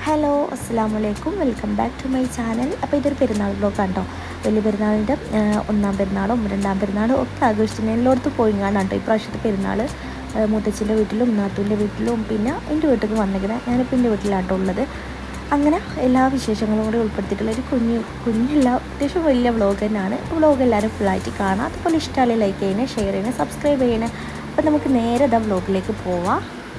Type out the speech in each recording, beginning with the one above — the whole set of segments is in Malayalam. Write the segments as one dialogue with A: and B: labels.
A: ഹലോ അസ്സാം വലൈക്കും welcome back to my channel അപ്പോൾ ഇതൊരു പെരുന്നാൾ ബ്ലോഗാണ് കേട്ടോ വലിയ പെരുന്നാളിൻ്റെ ഒന്നാം പെരുന്നാളും രണ്ടാം പെരുന്നാളും ഒക്കെ ആഘോഷിച്ചിട്ട് എല്ലായിടത്തും പോയിങ്ങാണ് കേട്ടോ ഇപ്രാവശ്യത്തെ പെരുന്നാൾ മൂത്തച്ഛൻ്റെ വീട്ടിലും നാത്തൂൻ്റെ വീട്ടിലും പിന്നെ എൻ്റെ വീട്ടിലേക്ക് വന്നിരിക്കുന്നത് ഞാനിപ്പോൾ എൻ്റെ വീട്ടിലാണ് കേട്ടോ ഉള്ളത് അങ്ങനെ എല്ലാ വിശേഷങ്ങളും കൂടി ഉൾപ്പെടുത്തിയിട്ടുള്ള ഒരു കുഞ്ഞു കുഞ്ഞല്ല അത്യാവശ്യം വലിയ വ്ളോഗ് തന്നെയാണ് വ്ളോഗ് എല്ലാവരും ഫുള്ളായിട്ട് കാണാം അതുപോലെ ഇഷ്ടമല്ലേ ലൈക്ക് ചെയ്യണേ ഷെയർ ചെയ്യണേ സബ്സ്ക്രൈബ് ചെയ്യണേ അപ്പോൾ നമുക്ക് നേരെ ഇതാ വ്ളോഗിലേക്ക് പോവാം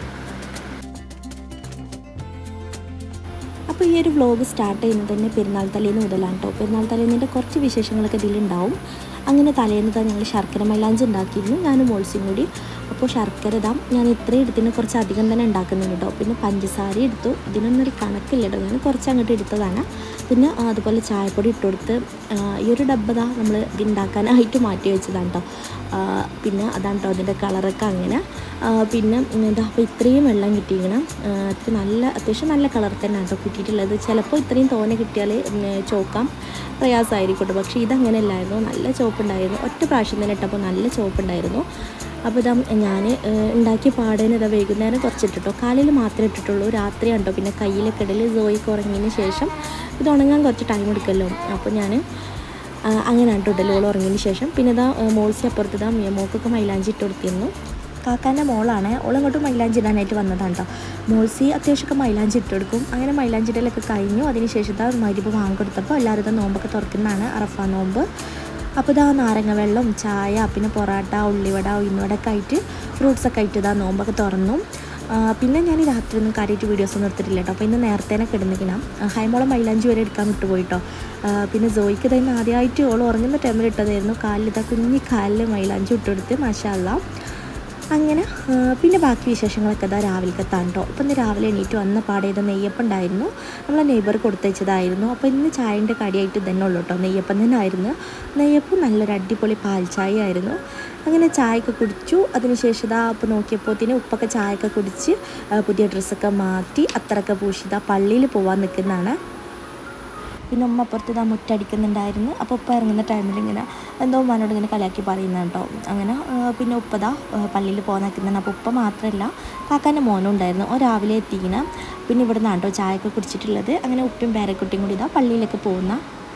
A: അപ്പോൾ ഈ ഒരു വ്ളോഗ് സ്റ്റാർട്ട് ചെയ്യുന്നത് തന്നെ പെരുന്നാൾ തലേന്ന് മുതലാണ് കേട്ടോ പെരുന്നാൾ തലേന്നിൻ്റെ കുറച്ച് വിശേഷങ്ങളൊക്കെ ഇതിലുണ്ടാവും അങ്ങനെ തലേന്ന് തന്നെ ഞങ്ങൾ ശർക്കര മൈലാഞ്ചി ഉണ്ടാക്കിയിരുന്നു ഞാനും മോൾസിയും കൂടി അപ്പോൾ ശർക്കര ഇതാ ഞാൻ ഇത്രയും എടുത്തിന് കുറച്ച് അധികം തന്നെ ഉണ്ടാക്കുന്നുണ്ട് കേട്ടോ പിന്നെ പഞ്ചസാര എടുത്തു ഇതിനൊന്നും ഒരു കണക്കില്ല കേട്ടോ ഞാൻ കുറച്ച് അങ്ങോട്ട് എടുത്തതാണ് പിന്നെ ആ, അതുപോലെ ചായപ്പൊടി ഇട്ട് കൊടുത്ത് ആ, ഈ ഒരു ഡബ്ബ ദാ നമ്മൾ ഉണ്ടാക്കാനായിട്ട് മാറ്റി വെച്ചതാണ് കേട്ടോ ആ, പിന്നെ അതാണ് കേട്ടോ അതിൻ്റെ കളറൊക്കെ അങ്ങനെ ആ, പിന്നെ എന്താ അപ്പോൾ ഇത്രയും വെള്ളം കിട്ടിയിരിക്കണം അത്ര നല്ല അത്യാവശ്യം നല്ല കളർ തന്നെ കേട്ടോ കിട്ടിയിട്ടുള്ളത് ചിലപ്പോൾ ഇത്രയും തോനെ കിട്ടിയാൽ ചോക്കാം പ്രയാസമായിരിക്കും കേട്ടോ പക്ഷേ ഇതങ്ങനെയല്ലായിരുന്നു നല്ല ചോപ്പുണ്ടായിരുന്നു ഒറ്റ പ്രാവശ്യം തന്നെ ഇട്ടപ്പോൾ നല്ല ചോപ്പുണ്ടായിരുന്നു അപ്പോൾ ഇതാ ഞാൻ ഉണ്ടാക്കിയ പാടേന് ഇതാ വൈകുന്നേരം കുറച്ചിട്ടിട്ടോ കാലിൽ മാത്രമേ ഇട്ടിട്ടുള്ളൂ രാത്രിയാണ് കേട്ടോ പിന്നെ കയ്യിലൊക്കെ ഇടൽ സോയിക്ക് ഉറങ്ങിയതിന് ശേഷം ഇത് ഉണങ്ങാൻ കുറച്ച് ടൈം എടുക്കുമല്ലോ അപ്പോൾ ഞാൻ അങ്ങനെ കേട്ടോ ഇടലോൾ ഉറങ്ങിയതിന് ശേഷം പിന്നെ ഇതാ മോൾസി അപ്പുറത്ത് ഇതാ മോക്കൊക്കെ മൈലാഞ്ചി ഇട്ട് കൊടുത്തിരുന്നു കാക്കാൻ്റെ മോളാണ് ഓളിങ്ങോട്ട് മൈലാഞ്ചി ഇടാനായിട്ട് വന്നതാണ് കേട്ടോ മോൾസി അത്യാവശ്യമൊക്കെ മൈലാഞ്ചി ഇട്ടെടുക്കും അങ്ങനെ മൈലാഞ്ചി ഇടലൊക്കെ കഴിഞ്ഞു അതിനുശേഷം ഇതാ മരുപ്പ് വാങ്ങിക്കൊടുത്തപ്പോൾ എല്ലാവരും ഇതാ നോമ്പൊക്കെ തുറക്കുന്നതാണ് അറഫ നോമ്പ് അപ്പോൾ ഇതാ നാരങ്ങ വെള്ളം ചായ പിന്നെ പൊറാട്ട ഉള്ളിവട ഉഴുന്നുവട ഒക്കെ ആയിട്ട് ഫ്രൂട്ട്സൊക്കെ ആയിട്ട് ഇതാ നോമ്പൊക്കെ തുറന്നു ആ, പിന്നെ ഞാൻ ഈ രാത്രി ഒന്നും കാര്യമായിട്ട് വീഡിയോസ് ഒന്നും എടുത്തിട്ടില്ല കേട്ടോ അപ്പോൾ ഇന്ന് നേരത്തെ തന്നെ കിടന്നിക്കണം ഹൈമോളം മൈലാഞ്ചി വരെ എടുക്കാൻ വിട്ടുപോയിട്ടോ പിന്നെ ജോയിക്ക് തന്നെ ആദ്യമായിട്ട് ഓൾ ഉറങ്ങുന്ന ടൈമിൽ ഇട്ടതായിരുന്നു കാലിൽ ഇതാ കുഞ്ഞി കാലിൽ മൈലാഞ്ചി ഇട്ടെടുത്ത് മാഷാല്ല അങ്ങനെ ആ, പിന്നെ ബാക്കി വിശേഷങ്ങളൊക്കെ ഇതാ രാവിലത്തെ കേട്ടോ ഇപ്പം ഇന്ന് രാവിലെ എണീറ്റ് വന്ന പാടെ ഇത് നെയ്യപ്പം ഉണ്ടായിരുന്നു നമ്മളെ നെയ്ബർ കൊടുത്തയച്ചതായിരുന്നു അപ്പോൾ ഇന്ന് ചായൻ്റെ കടിയായിട്ട് തന്നെ ഉള്ളൂ കേട്ടോ നെയ്യപ്പം തന്നെ ആയിരുന്നു നെയ്യപ്പം നല്ലൊരു അടിപൊളി പാൽ ചായ ആയിരുന്നു അങ്ങനെ ചായയൊക്കെ കുടിച്ചു അതിനുശേഷം ഇതാ അപ്പോൾ നോക്കിയപ്പോഴത്തേന് ഉപ്പൊക്കെ ചായയൊക്കെ കുടിച്ച് ആ, പുതിയ ഡ്രസ്സൊക്കെ മാറ്റി അത്രയൊക്കെ പൂശിതാ പള്ളിയിൽ പോകാൻ നിൽക്കുന്നതാണ് പിന്നെ ഉമ്മ അപ്പുറത്ത് ഇതാ മുറ്റടിക്കുന്നുണ്ടായിരുന്നു അപ്പോൾ ഉപ്പ ഇറങ്ങുന്ന ടൈമിൽ ഇങ്ങനെ എന്തോ ഉമ്മാനോട് ഇങ്ങനെ കളിയാക്കി പറയുന്നത് കേട്ടോ അങ്ങനെ ആ, പിന്നെ ഉപ്പതാ പള്ളിയിൽ പോകാൻ നിൽക്കുന്നതാണ് അപ്പോൾ ഉപ്പ മാത്രമല്ല കാക്കാൻ്റെ മോനും ഉണ്ടായിരുന്നു ഓ രാവിലെ എത്തിക്കണ പിന്നെ ഇവിടെ നിന്നാണ് കേട്ടോ ചായയൊക്കെ കുടിച്ചിട്ടുള്ളത് അങ്ങനെ ഉപ്പയും പേരക്കുട്ടിയും കൂടി ഇതാ പള്ളിയിലേക്ക് പോകുന്ന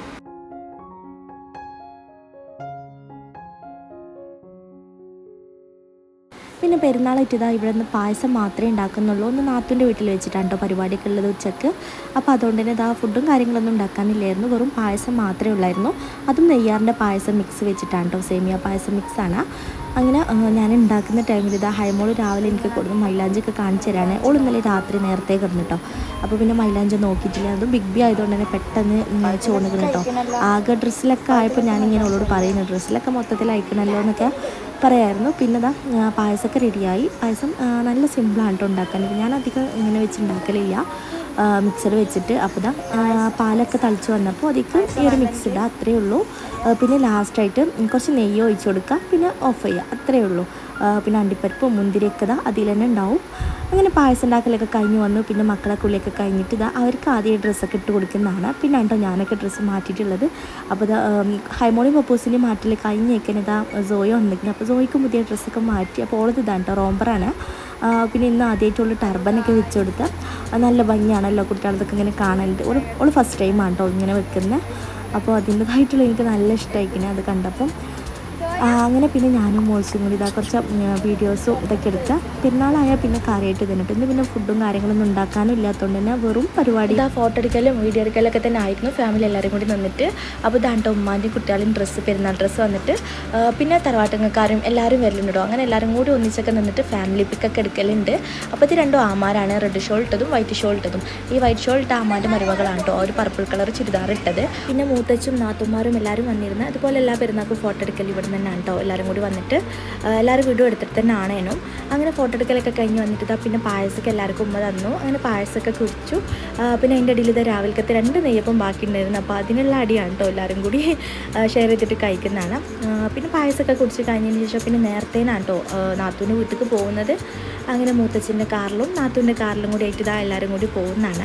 A: പിന്നെ പെരുന്നാളായിട്ട് ഇതാ ഇവിടെ നിന്ന് പായസം മാത്രമേ ഉണ്ടാക്കുന്നുള്ളൂ ഒന്ന് നാത്തൂൻ്റെ വീട്ടിൽ വെച്ചിട്ടാണ് കേട്ടോ പരിപാടിയൊക്കെ ഉള്ളത് ഉച്ചക്ക് അപ്പോൾ അതുകൊണ്ട് തന്നെ ഇതാ ഫുഡും കാര്യങ്ങളൊന്നും ഉണ്ടാക്കാനില്ലായിരുന്നു വെറും പായസം മാത്രമേ ഉള്ളായിരുന്നു അതും നെയ്യാറിൻ്റെ പായസം മിക്സ് വെച്ചിട്ടാണ് കേട്ടോ സേമിയ പായസം മിക്സാണ് അങ്ങനെ ആ, ഞാൻ ഉണ്ടാക്കുന്ന ടൈമിൽ ഇതാ ഹൈമോൾ രാവിലെ എനിക്ക് കൊടുക്കും മൈലാഞ്ചൊക്കെ കാണിച്ചു തരാണ് ഓൾ ഇന്നലെ രാത്രി നേരത്തെ കിടന്നു കേട്ടോ അപ്പോൾ പിന്നെ മൈലാഞ്ചി നോക്കിയിട്ടില്ല അതും ബിഗ് ബി ആയതുകൊണ്ട് തന്നെ പെട്ടെന്ന് ചോണിക്കണം കേട്ടോ ആകെ ഡ്രസ്സിലൊക്കെ ആയപ്പോൾ ഞാനിങ്ങനെ അവളോട് പറയുന്നു ഡ്രസ്സിലൊക്കെ മൊത്തത്തിൽ അയക്കണമല്ലോ എന്നൊക്കെ പറയായിരുന്നു പിന്നെ ഇതാ ആ, പായസമൊക്കെ റെഡിയായി പായസം ആ, നല്ല സിമ്പിളാണ് കേട്ടോ ഉണ്ടാക്കാൻ ഞാൻ അധികം ഇങ്ങനെ വെച്ച് ഉണ്ടാക്കലില്ല മിക്സർ വെച്ചിട്ട് അപ്പോൾ ഇതാ ആ, പാലൊക്കെ തളിച്ച് വന്നപ്പോൾ അതിക്ക് ഈ ഒരു മിക്സ് ഇടുക അത്രയേ ഉള്ളൂ ആ, പിന്നെ ലാസ്റ്റായിട്ട് കുറച്ച് നെയ്യ് ഒഴിച്ച് കൊടുക്കുക പിന്നെ ഓഫ് ചെയ്യുക അത്രയേ ഉള്ളൂ ആ, പിന്നെ അണ്ടിപ്പരിപ്പും മുന്തിരിയൊക്കെ ഇതാ അതിൽ തന്നെ ഉണ്ടാവും അങ്ങനെ പായസം ഉണ്ടാക്കലൊക്കെ കഴിഞ്ഞ് വന്നു പിന്നെ മക്കളെ കുളിയൊക്കെ കഴിഞ്ഞിട്ട് ഇതാ അവർക്ക് ആദ്യം ഡ്രസ്സൊക്കെ ഇട്ട് കൊടുക്കുന്നതാണ് പിന്നെ കേട്ടോ ഞാനൊക്കെ ഡ്രസ്സ് മാറ്റിയിട്ടുള്ളത് അപ്പോൾ ഇതാ ഹൈമോണി പപ്പൂസിൻ്റെ മാറ്റിൽ കഴിഞ്ഞേക്കാൻ ഇതാ സോയ വന്നിരിക്കുന്നത് അപ്പോൾ സോയ്ക്ക് പുതിയ ഡ്രസ്സൊക്കെ മാറ്റി അപ്പോൾ ഓളത് ഇതാണ് കേട്ടോ റോംബറാണ് ആ, പിന്നെ ഇന്ന് ആദ്യമായിട്ടുള്ള ടർബനൊക്കെ വെച്ച് കൊടുത്ത് ആ, നല്ല ഭംഗിയാണല്ലോ കുട്ടികളതൊക്കെ ഇങ്ങനെ കാണാനായിട്ട് ഓള് ഓള് ഫസ്റ്റ് ടൈമാണ് കേട്ടോ ഇങ്ങനെ വെക്കുന്നത് അപ്പോൾ അതിൻ്റെതായിട്ടുള്ള എനിക്ക് നല്ല ഇഷ്ടമായിരിക്കുന്നത് അത് കണ്ടപ്പം ആ, അങ്ങനെ പിന്നെ ഞാനും മോൾസും കൂടി ഇതാ കുറച്ച് വീഡിയോസും ഇതൊക്കെ എടുക്കുക പെരുന്നാളായാൽ പിന്നെ കാര്യമായിട്ട് തന്നെ ഇന്ന് പിന്നെ ഫുഡും കാര്യങ്ങളൊന്നും ഉണ്ടാക്കാനും ഇല്ലാത്തതുകൊണ്ട് തന്നെ വെറും പരിപാടി ഇതാ ഫോട്ടോ എടുക്കലും വീഡിയോ എടുക്കലൊക്കെ തന്നെ ആയിരുന്നു ഫാമിലി എല്ലാവരും കൂടി നിന്നിട്ട് അപ്പോൾ ഇതാണ്ട് ഉമ്മാൻ്റെയും കുട്ടികളുടെയും ഡ്രസ്സ് പെരുന്നാൾ ഡ്രസ്സ് വന്നിട്ട് ആ, പിന്നെ തറവാട്ടങ്ങക്കാരും എല്ലാവരും വരലുണ്ടോ അങ്ങനെ എല്ലാവരും കൂടി ഒന്നിച്ചൊക്കെ നിന്നിട്ട് ഫാമിലി പിക്കൊക്കെ എടുക്കലുണ്ട് അപ്പോൾ ഇത് രണ്ടും ആമാരാണ് റെഡ് ഷോൾ ഇട്ടതും വൈറ്റ് ഷോൾ ഇട്ടതും ഈ വൈറ്റ് ഷോൾ ഇട്ട ആമാൻ്റെ മരുമകളാണ് കേട്ടോ ഒരു പർപ്പിൾ കളർ ചുരിദാർ ഇട്ടത് പിന്നെ മൂത്തച്ചും നാത്തുമാരും എല്ലാവരും വന്നിരുന്നു അതുപോലെ എല്ലാ പെരുന്നാൾക്കും ഫോട്ടോ എടുക്കൽ ഇവിടെ തന്നെയാണ് കേട്ടോ എല്ലാവരും കൂടി വന്നിട്ട് ആ, എല്ലാവരും വീഡിയോ എടുത്തിട്ട് തന്നെ ആണേനും അങ്ങനെ ഫോട്ടോ എടുക്കലൊക്കെ കഴിഞ്ഞ് വന്നിട്ട് ഇതാ പിന്നെ പായസമൊക്കെ എല്ലാവർക്കും ഉമ്മ തന്നു അങ്ങനെ പായസമൊക്കെ കുടിച്ചു ആ, പിന്നെ അതിൻ്റെ ഇടയിൽ ഇത് രാവിലത്തെ രണ്ട് നെയ്യപ്പം ബാക്കി ഉണ്ടായിരുന്നു അപ്പോൾ അതിനുള്ള അടിയാണ് കേട്ടോ എല്ലാവരും കൂടി ഷെയർ ചെയ്തിട്ട് കഴിക്കുന്നതാണ് ആ, പിന്നെ പായസമൊക്കെ കുടിച്ച് കഴിഞ്ഞതിന് ശേഷം പിന്നെ നേരത്തേനാണ് കേട്ടോ നാത്തൂൻ്റെ വീട്ടിലേക്ക് പോകുന്നത് അങ്ങനെ മൂത്തച്ഛൻ്റെ കാറിലും നാത്തൂൻ്റെ കാറിലും കൂടി ആയിട്ട് ഇതാ എല്ലാവരും കൂടി പോകുന്നതാണ്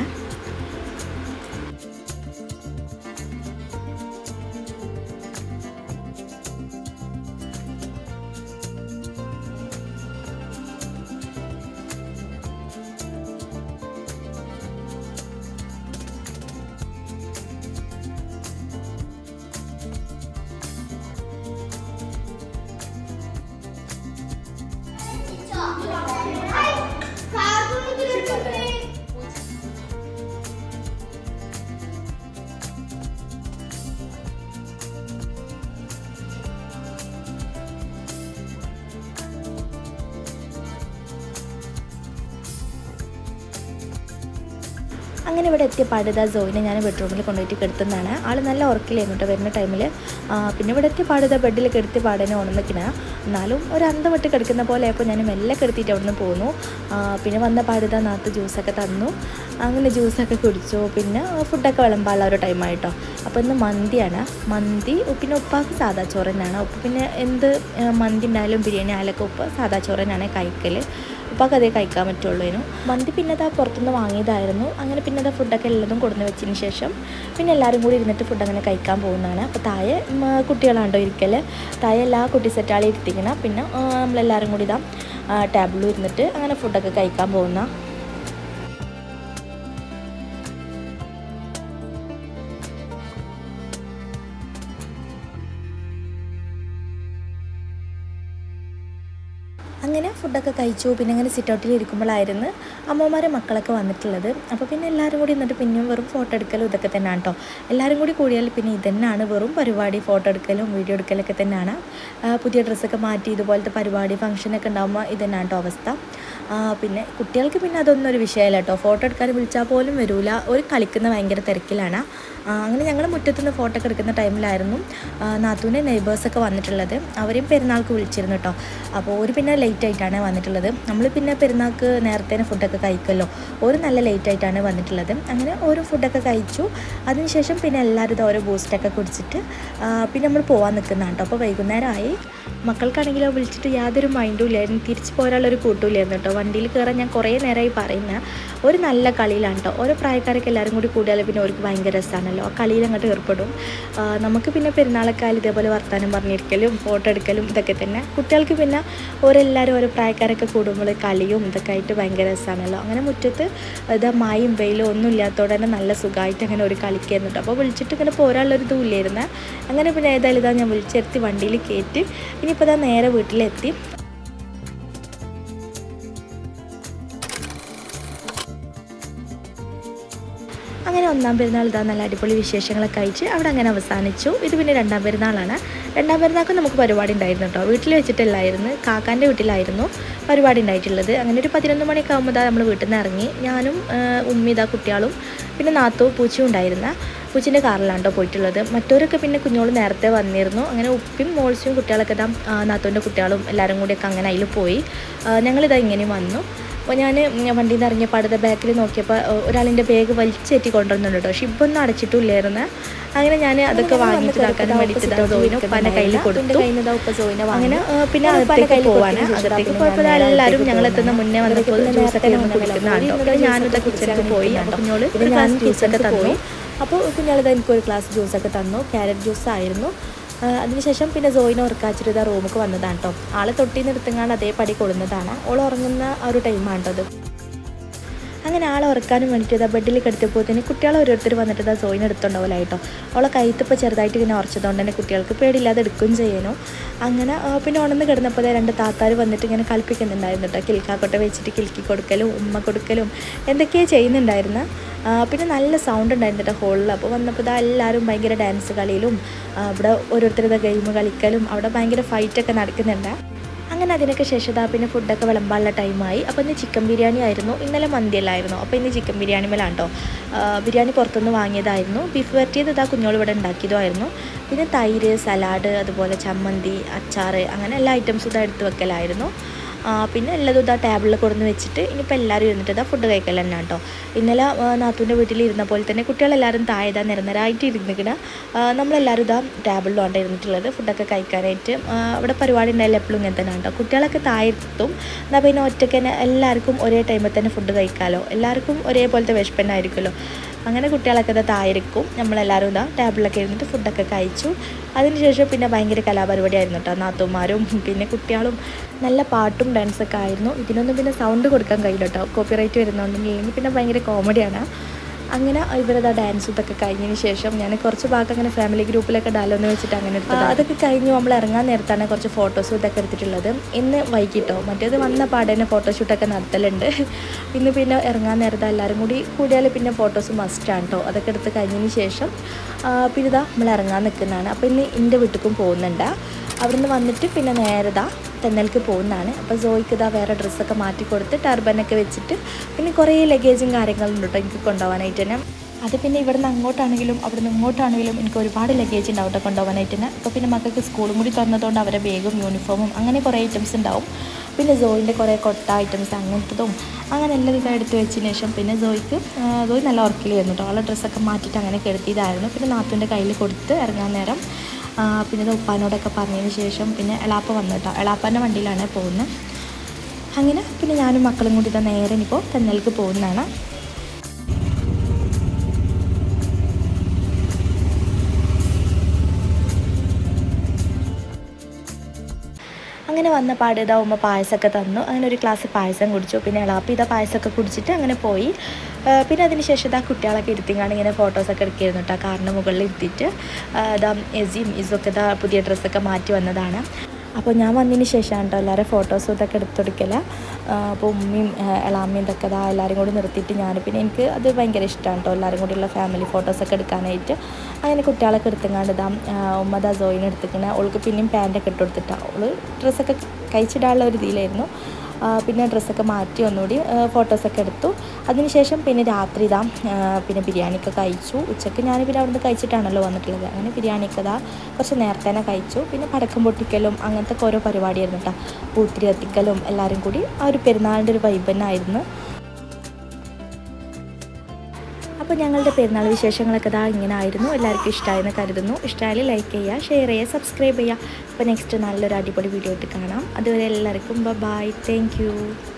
A: അങ്ങനെ ഇവിടെ എത്തിയ പാടിത സോയിനെ ഞാൻ ബെഡ്റൂമിൽ കൊണ്ടുപോയിട്ട് കിടത്തുന്നതാണ് ആൾ നല്ല ഉറക്കിലായിരുന്നു കേട്ടോ വരുന്ന ടൈമിൽ പിന്നെ ഇവിടെ എത്തിയ പാടിത ബെഡിൽ കിടത്തി പാടനെ ഉണർന്നിക്കണ എന്നാലും ഒരു അന്തം വിട്ട് കിടക്കുന്ന പോലെ ആയപ്പോൾ ഞാൻ മെല്ലെ കിടത്തിയിട്ട് അവിടെ നിന്ന് പോന്നു ആ, പിന്നെ വന്ന പാടിത നാത്ത് ജ്യൂസൊക്കെ തന്നു അങ്ങനെ ജ്യൂസൊക്കെ കുടിച്ചു പിന്നെ ഫുഡൊക്കെ വിളമ്പാനുള്ള ഒരു ടൈമായിട്ടോ അപ്പോൾ ഇന്ന് മന്തിയാണ് മന്തി പിന്നെ ഉപ്പാക്ക് സാദാ ചോറ് തന്നെയാണ് ഉപ്പ് പിന്നെ എന്ത് ആ, മന്തി ഉണ്ടായാലും ബിരിയാണി ആയാലൊക്കെ ഉപ്പ് സാദാ ചോറ് തന്നെയാണ് കഴിക്കൽ ഉപ്പാക്ക് അതേ കഴിക്കാൻ പറ്റുള്ളൂ മന്തി പിന്നെ അതാ പുറത്തുനിന്ന് വാങ്ങിയതായിരുന്നു അങ്ങനെ പിന്നെ അതാ ഫുഡൊക്കെ എല്ലതും കൊടുന്ന് വെച്ചതിന് ശേഷം പിന്നെ എല്ലാവരും കൂടി ഇരുന്നിട്ട് ഫുഡ് അങ്ങനെ കഴിക്കാൻ പോകുന്നതാണ് അപ്പോൾ താഴെ ഉം, കുട്ടികളാണ്ടോ ഇരിക്കൽ താഴെ എല്ലാ കുട്ടി സെറ്റാളി ഇരുത്തിക്കണം പിന്നെ ആ, നമ്മളെല്ലാവരും കൂടി ഇതാ ടേബിളിൽ ഇരുന്നിട്ട് അങ്ങനെ ഫുഡൊക്കെ കഴിക്കാൻ പോകുന്ന അങ്ങനെ ഫുഡൊക്കെ കഴിച്ചു പിന്നെ അങ്ങനെ സിറ്റ് ഔട്ടിൽ ഇരിക്കുമ്പോഴായിരുന്നു അമ്മമാരെ മക്കളൊക്കെ വന്നിട്ടുള്ളത് അപ്പോൾ പിന്നെ എല്ലാവരും കൂടി എന്നിട്ട് പിന്നെയും വെറും ഫോട്ടോ എടുക്കലും ഇതൊക്കെ തന്നെയാണ് കേട്ടോ എല്ലാവരും കൂടി കൂടിയാൽ പിന്നെ ഇതന്നെയാണ് വെറും പരിപാടി ഫോട്ടോ എടുക്കലും വീഡിയോ എടുക്കലൊക്കെ തന്നെയാണ് ആ, പുതിയ ഡ്രസ്സൊക്കെ മാറ്റി ഇതുപോലത്തെ പരിപാടി ഫംഗ്ഷനൊക്കെ ഉണ്ടാകുമ്പോൾ ഇതന്നെയാണ് കേട്ടോ അവസ്ഥ ആ, പിന്നെ കുട്ടികൾക്ക് പിന്നെ അതൊന്നും ഒരു വിഷയമല്ല കേട്ടോ ഫോട്ടോ എടുക്കാൻ വിളിച്ചാൽ പോലും വരൂല ഒരു കളിക്കുന്ന ഭയങ്കര തിരക്കിലാണ് ആ, അങ്ങനെ ഞങ്ങൾ മുറ്റത്തുനിന്ന് ഫോട്ടോ ഒക്കെ എടുക്കുന്ന ടൈമിലായിരുന്നു നാത്തൂൻ്റെ നെയ്ബേഴ്സൊക്കെ വന്നിട്ടുള്ളത് അവരെയും പെരുന്നാൾക്ക് വിളിച്ചിരുന്നു കേട്ടോ അപ്പോൾ ഒരു പിന്നെ ലേറ്റ് ആയിട്ടാണ് വന്നിട്ടുള്ളത് നമ്മൾ പിന്നെ പെരുന്നാൾക്ക് നേരത്തെ ഫുഡൊക്കെ കഴിക്കുമല്ലോ ഒരു നല്ല ലേറ്റ് ആയിട്ടാണ് വന്നിട്ടുള്ളത് അങ്ങനെ ഓരോ ഫുഡൊക്കെ കഴിച്ചു അതിനുശേഷം പിന്നെ എല്ലാവരും ഇത് ഓരോ ബൂസ്റ്റൊക്കെ കുടിച്ചിട്ട് ആ, പിന്നെ നമ്മൾ പോകാൻ നിൽക്കുന്നതാണ് കേട്ടോ അപ്പോൾ വൈകുന്നേരമായി മക്കൾക്കാണെങ്കിലോ വിളിച്ചിട്ട് യാതൊരു മൈൻഡും ഇല്ലായിരുന്നു തിരിച്ച് പോരാനുള്ളൊരു കൂട്ടുമില്ലായിരുന്നു കേട്ടോ വണ്ടിയിൽ കയറാൻ ഞാൻ കുറേ നേരമായി പറയുന്ന ഒരു നല്ല കളിയിലാണ് കേട്ടോ ഓരോ പ്രായക്കാരൊക്കെ എല്ലാവരും കൂടി കൂടിയാൽ പിന്നെ അവർക്ക് ഭയങ്കര രസമാണല്ലോ ആ കളിയിൽ അങ്ങോട്ട് ഏർപ്പെടും ആ, നമുക്ക് പിന്നെ പെരുന്നാളൊക്കെ ആയാലും ഇതേപോലെ വർത്തമാനം പറഞ്ഞിരിക്കലും ഫോട്ടോ എടുക്കലും ഇതൊക്കെ തന്നെ കുട്ടികൾക്ക് പിന്നെ ഓരെല്ലാവരും ഓരോ പ്രായക്കാരൊക്കെ കൂടുമ്പോൾ കളിയും ഇതൊക്കെ ആയിട്ട് ഭയങ്കര രസമാണല്ലോ അങ്ങനെ മുറ്റത്ത് ഇതാ മായും വെയിലും ഒന്നും ഇല്ലാത്തതോടെ തന്നെ നല്ല സുഖമായിട്ട് അങ്ങനെ ഒരു കളിക്കായിരുന്നു കേട്ടോ അപ്പോൾ വിളിച്ചിട്ട് ഇങ്ങനെ പോരാനുള്ളൊരു ഇതും ഇല്ലായിരുന്നു അങ്ങനെ പിന്നെ ഏതായാലും ഇതാ ഞാൻ വിളിച്ചെത്തി വണ്ടിയിൽ കയറ്റി ഇനിയിപ്പോൾ ഇതാ നേരെ വീട്ടിലെത്തി അങ്ങനെ ഒന്നാം പെരുന്നാൾ ഇതാ നല്ല അടിപൊളി വിശേഷങ്ങളൊക്കെ അയച്ച് അവിടെ അങ്ങനെ അവസാനിച്ചു ഇത് പിന്നെ രണ്ടാം പെരുന്നാളാണ് രണ്ടാം പെരുന്നാൾക്ക് നമുക്ക് പരിപാടി ഉണ്ടായിരുന്നു കേട്ടോ വീട്ടിൽ വെച്ചിട്ടല്ലായിരുന്നു കാക്കാൻ്റെ വീട്ടിലായിരുന്നു പരിപാടി ഉണ്ടായിട്ടുള്ളത് അങ്ങനെ ഒരു പതിനൊന്ന് മണിയൊക്കെ ആകുമ്പോൾ ഇതാ നമ്മൾ വീട്ടിൽ നിന്ന് ഇറങ്ങി ഞാനും ആ, ഉമ്മി ഇതാ കുട്ടികളും പിന്നെ നാത്തോ പൂച്ചയും ഉണ്ടായിരുന്ന പൂച്ചിൻ്റെ കാറിലാണ് കേട്ടോ പോയിട്ടുള്ളത് മറ്റവരൊക്കെ പിന്നെ കുഞ്ഞോള് നേരത്തെ വന്നിരുന്നു അങ്ങനെ ഉപ്പിയും മോൾസും കുട്ടികളൊക്കെ ഇതാ നാത്തോൻ്റെ കുട്ടികളും എല്ലാവരും കൂടിയൊക്കെ അങ്ങനെ അതിൽ പോയി ആ, ഞങ്ങളിതാ ഇങ്ങനെയും വന്നു അപ്പോൾ ഞാൻ വണ്ടിയിൽ നിന്ന് ഇറങ്ങിയപ്പോൾ അടുത്ത ബാക്കിൽ നോക്കിയപ്പോൾ ഒരാളിൻ്റെ ബാഗ് വലിച്ചേറ്റി കൊണ്ടുവരുന്നുണ്ട് കേട്ടോ ഷിപ്പൊന്നും അടച്ചിട്ടില്ലായിരുന്നു അങ്ങനെ ഞാൻ അതൊക്കെ വാങ്ങിയിട്ട് ഇതാക്കാൻ വേണ്ടിയിട്ട് ഇതാ സോയിന് ഉപ്പാൻ്റെ കയ്യിൽ കൊടുത്തു അങ്ങനെ ആ, പിന്നെ അകത്തേക്ക് പോവാണ് അകത്തേക്ക് പോയപ്പോൾ എല്ലാവരും ഞങ്ങൾ എത്തുന്ന മുന്നേ വന്നപ്പോൾ ജ്യൂസൊക്കെ ഒന്ന് കുടിക്കുന്നതാണ് കേട്ടോ പിന്നെ ഞാനിതാ കിച്ചണിൽ പോയി അപ്പോൾ കുഞ്ഞോള് ഒരു ഗ്ലാസ് ജ്യൂസൊക്കെ തന്നു അപ്പോൾ കുഞ്ഞാളിത് എനിക്കൊരു ഗ്ലാസ് ജ്യൂസൊക്കെ തന്നു ക്യാരറ്റ് ജ്യൂസ് ആയിരുന്നു ആ, അതിനുശേഷം പിന്നെ സോയിനെ ഉറക്കാച്ചിട്ട് ഇതാ റൂമിലേക്ക് വന്നതാണ് കേട്ടോ ആളെ തൊട്ടിന്ന് എടുത്തെങ്ങാണ്ട് അതേ പടി കൊള്ളുന്നതാണ് ഓൾ ഉറങ്ങുന്ന ആ ഒരു ടൈമാണ് കേട്ടോ അത് അങ്ങനെ ആളെ ഉറക്കാനും വേണ്ടിയിട്ട് ഇതാ ബെഡിൽ കിടത്തിയപ്പോൾ തന്നെ കുട്ടികളെ ഓരോരുത്തർ വന്നിട്ട് ഇതാ സോയിന് എടുത്തുണ്ടാവില്ലായിട്ടോ അവളെ കൈത്തിപ്പോൾ ചെറുതായിട്ട് ഇങ്ങനെ ഉറച്ചതുകൊണ്ട് തന്നെ കുട്ടികൾക്ക് പേടിയില്ലാതെ എടുക്കുകയും ചെയ്യുന്നു അങ്ങനെ ആ, പിന്നെ ഉണർന്ന് കിടന്നപ്പോൾ ദേ രണ്ട് താത്താർ വന്നിട്ട് ഇങ്ങനെ കളിപ്പിക്കുന്നുണ്ടായിരുന്നു കേട്ടോ കിൽക്കാക്കൊട്ട വെച്ചിട്ട് കിൽക്കി കൊടുക്കലും ഉമ്മ കൊടുക്കലും എന്തൊക്കെയോ ചെയ്യുന്നുണ്ടായിരുന്നു ആ, പിന്നെ നല്ല സൗണ്ട് ഉണ്ടായിരുന്നു കേട്ടോ ഹോളിൽ അപ്പോൾ വന്നപ്പോൾ ഇതാ എല്ലാവരും ഭയങ്കര ഡാൻസ് കളിയിലും ആ, ഇവിടെ ഓരോരുത്തരുടെ ഗെയിം കളിക്കലും അവിടെ ഭയങ്കര ഫൈറ്റൊക്കെ നടക്കുന്നുണ്ട് അങ്ങനെ അതിനൊക്കെ ശേഷം ദാ പിന്നെ ഫുഡൊക്കെ വിളമ്പാനുള്ള ടൈമായി അപ്പോൾ ഇന്ന് ചിക്കൻ ബിരിയാണി ആയിരുന്നു ഇന്നലെ മന്തിയല്ലായിരുന്നു അപ്പോൾ ഇന്ന് ചിക്കൻ ബിരിയാണി മേലാണ് കേട്ടോ ബിരിയാണി പുറത്തുനിന്ന് വാങ്ങിയതായിരുന്നു ബീഫ് വരട്ടിയത് ഇതാ കുഞ്ഞോൾ ഇവിടെ ഉണ്ടാക്കിയതുമായിരുന്നു പിന്നെ തൈര് സലാഡ് അതുപോലെ ചമ്മന്തി അച്ചാറ് അങ്ങനെ എല്ലാ ഐറ്റംസും ഇതാ എടുത്ത് വെക്കലായിരുന്നു ആ, പിന്നെ എല്ലതും ഇതാ ടേബിളിൽ കൊടുന്ന് വെച്ചിട്ട് ഇനിയിപ്പോൾ എല്ലാവരും ഇരുന്നിട്ട് ഇതാ ഫുഡ് കഴിക്കൽ തന്നെ കേട്ടോ ഇന്നലെ ആ, നാത്തൂൻ്റെ വീട്ടിൽ ഇരുന്ന പോലെ തന്നെ കുട്ടികളെല്ലാവരും താഴെ ഇതാ നിരന്തരമായിട്ട് ഇരുന്നിക്കണ നമ്മളെല്ലാവരും ഇതാ ടേബിളിലാണ് ഇരുന്നിട്ടുള്ളത് ഫുഡൊക്കെ കഴിക്കാനായിട്ട് ആ, അവിടെ പരിപാടി ഉണ്ടായാലും എപ്പോഴും ഇങ്ങനെ തന്നെ കേട്ടോ കുട്ടികളൊക്കെ താഴെ എത്തും എന്നാൽ പിന്നെ ഒറ്റയ്ക്ക് തന്നെ എല്ലാവർക്കും ഒരേ ടൈമിൽ തന്നെ ഫുഡ് കഴിക്കാമല്ലോ എല്ലാവർക്കും ഒരേപോലത്തെ വിശപ്പന്നായിരിക്കുമല്ലോ അങ്ങനെ കുട്ടികളൊക്കെ ഇതാ തായിരിക്കും നമ്മളെല്ലാവരും ഇതാ ടേബിളിലൊക്കെ ഇരുന്നിട്ട് ഫുഡൊക്കെ കഴിച്ചു അതിനുശേഷം പിന്നെ ഭയങ്കര കലാപരിപാടി ആയിരുന്നു കേട്ടോ നാത്തുമാരും പിന്നെ കുട്ടികളും നല്ല പാട്ടും ഡാൻസൊക്കെ ആയിരുന്നു ഇതിനൊന്നും പിന്നെ സൗണ്ട് കൊടുക്കാൻ കഴിയില്ല കേട്ടോ കോപ്പിറൈറ്റ് വരുന്നതുകൊണ്ടെങ്കിൽ പിന്നെ ഭയങ്കര കോമഡിയാണ് അങ്ങനെ ഇവരതാ ഡാൻസും ഇതൊക്കെ കഴിഞ്ഞതിന് ശേഷം ഞാൻ കുറച്ച് ഭാഗം അങ്ങനെ ഫാമിലി ഗ്രൂപ്പിലൊക്കെ ഇടാലോ എന്ന് വെച്ചിട്ട് അങ്ങനെ എടുത്തത് അതൊക്കെ കഴിഞ്ഞ് നമ്മൾ ഇറങ്ങാൻ നേരത്താണ് കുറച്ച് ഫോട്ടോസും ഇതൊക്കെ എടുത്തിട്ടുള്ളത് ഇന്ന് വൈകിട്ടോ മറ്റേത് വന്ന പാടെ തന്നെ ഫോട്ടോഷൂട്ടൊക്കെ നടത്തലുണ്ട് ഇന്ന് പിന്നെ ഇറങ്ങാൻ നേരത്തെ എല്ലാവരും കൂടി കൂടിയാൽ പിന്നെ ഫോട്ടോസ് മസ്റ്റാണ് കേട്ടോ അതൊക്കെ എടുത്ത് കഴിഞ്ഞതിന് ശേഷം ആ, പിന്നെ ഇതാ നമ്മൾ ഇറങ്ങാൻ നിൽക്കുന്നതാണ് അപ്പോൾ ഇന്ന് എൻ്റെ വീട്ടിലേക്കും പോകുന്നുണ്ട് അവിടുന്ന് വന്നിട്ട് പിന്നെ നേരതാ തെന്നൽക്ക് പോകുന്നതാണ് അപ്പോൾ സോയ്ക്ക് ഇതാ വേറെ ഡ്രസ്സൊക്കെ മാറ്റി കൊടുത്ത് ടർബനൊക്കെ വെച്ചിട്ട് പിന്നെ കുറേ ലഗേജും കാര്യങ്ങളും ഉണ്ട് കേട്ടോ എനിക്ക് കൊണ്ടുപോകാനായിട്ട് തന്നെ അത് പിന്നെ ഇവിടുന്ന് അങ്ങോട്ടാണെങ്കിലും അവിടുന്ന് ഇങ്ങോട്ടാണെങ്കിലും എനിക്ക് ഒരുപാട് ലഗേജ് ഉണ്ടാവും കേട്ടോ കൊണ്ടുപോകാനായിട്ട് തന്നെ അപ്പോൾ പിന്നെ മക്കൾക്ക് സ്കൂളും കൂടി തുറന്നതുകൊണ്ട് അവരെ ബാഗും യൂണിഫോമും അങ്ങനെ കുറേ ഐറ്റംസ് ഉണ്ടാവും പിന്നെ സോയിൻ്റെ കുറേ കൊട്ട ഐറ്റംസ് അങ്ങനത്തതും അങ്ങനെ എല്ലാം ഇതാ എടുത്ത് വെച്ചതിന് ശേഷം പിന്നെ സോയ്ക്ക് ആ, സോയ് നല്ല ഉറക്കിലായിരുന്നു കേട്ടോ അവളെ ഡ്രസ്സൊക്കെ മാറ്റിയിട്ട് അങ്ങനെ കെടുത്തിയതായിരുന്നു പിന്നെ നാത്തുൻ്റെ കയ്യിൽ കൊടുത്ത് ഇറങ്ങാൻ നേരം ആ, പിന്നെ ഇത് ഉപ്പാനോടൊക്കെ പറഞ്ഞതിന് ശേഷം പിന്നെ എളാപ്പ വന്നു കേട്ടോ എളാപ്പാൻ്റെ വണ്ടിയിലാണ് പോകുന്നത് അങ്ങനെ പിന്നെ ഞാനും മക്കളും കൂടി ഇതാ നേരെ ഇനിയിപ്പോൾ തെന്നൽക്ക് പോകുന്നതാണ് അങ്ങനെ വന്ന പാട് ഇതാ ഉമ്മ പായസമൊക്കെ തന്നു അങ്ങനെ ഒരു ഗ്ലാസ് പായസം കുടിച്ചു പിന്നെ ഇളാപ്പി ഇതാ പായസമൊക്കെ കുടിച്ചിട്ട് അങ്ങനെ പോയി ആ, പിന്നെ അതിന് ശേഷം ഇതാ കുട്ടികളൊക്കെ ഇരുത്തിങ്ങാണ്ട് ഇങ്ങനെ ഫോട്ടോസൊക്കെ എടുക്കുകയായിരുന്നു കേട്ടോ കാറിൻ്റെ മുകളിൽ ഇരുത്തിയിട്ട് ആ, ഇതാ എസിയും ഇസൊക്കെ ഇതാ പുതിയ ഡ്രസ്സൊക്കെ മാറ്റി വന്നതാണ് അപ്പോൾ ഞാൻ വന്നതിന് ശേഷമാണ് കേട്ടോ എല്ലാവരും ഫോട്ടോസും ഇതൊക്കെ എടുത്തൊടുക്കല അപ്പോൾ ഉമ്മയും ആ, എളാമ്മയും ഇതൊക്കെ ഇതാ എല്ലാവരും കൂടി നിർത്തിയിട്ട് ഞാൻ പിന്നെ എനിക്ക് അത് ഭയങ്കര ഇഷ്ടമാണ് കേട്ടോ എല്ലാവരും കൂടിയുള്ള ഫാമിലി ഫോട്ടോസൊക്കെ എടുക്കാനായിട്ട് അങ്ങനെ കുട്ടികളൊക്കെ എടുത്തുങ്ങാണ്ട് ഇതാ ആ, ഉമ്മ ദാ സോയിനെ എടുത്തിക്കണേ അവൾക്ക് പിന്നെയും പാൻറ്റൊക്കെ ഇട്ട് കൊടുത്തിട്ടാണ് അവള് ഡ്രസ്സൊക്കെ കഴിച്ചിടാനുള്ള ഒരു ഇതിലായിരുന്നു ആ, പിന്നെ ഡ്രസ്സൊക്കെ മാറ്റി ഒന്നുകൂടി ആ, ഫോട്ടോസൊക്കെ എടുത്തു അതിനുശേഷം പിന്നെ രാത്രി ഇതാ ആ, പിന്നെ ബിരിയാണിയൊക്കെ കഴിച്ചു ഉച്ചയ്ക്ക് ഞാൻ പിന്നെ അവിടുന്ന് കഴിച്ചിട്ടാണല്ലോ വന്നിട്ടുള്ളത് അങ്ങനെ ബിരിയാണിയൊക്കെ ഇതാ കുറച്ച് നേരത്തെ തന്നെ കഴിച്ചു പിന്നെ പടക്കം പൊട്ടിക്കലും അങ്ങനത്തെ ഒക്കെ ഓരോ പരിപാടിയായിരുന്നു കേട്ടോ പൂത്തിരി എത്തിക്കലും എല്ലാവരും കൂടി ആ ഒരു പെരുന്നാളിൻ്റെ ഒരു വൈബ് തന്നെ ആയിരുന്നു അപ്പോൾ ഞങ്ങളുടെ പെരുന്നാൾ വിശേഷങ്ങളൊക്കെ ഇതാ ഇങ്ങനെ ആയിരുന്നു എല്ലാവർക്കും ഇഷ്ടമായെന്ന് കരുതുന്നു ഇഷ്ടമായാലും ലൈക്ക് ചെയ്യുക ഷെയർ ചെയ്യുക സബ്സ്ക്രൈബ് ചെയ്യുക അപ്പോൾ നെക്സ്റ്റ് നല്ലൊരു അടിപൊളി വീഡിയോ ആയിട്ട് കാണാം അതുവരെ എല്ലാവർക്കും ബൈ താങ്ക് യു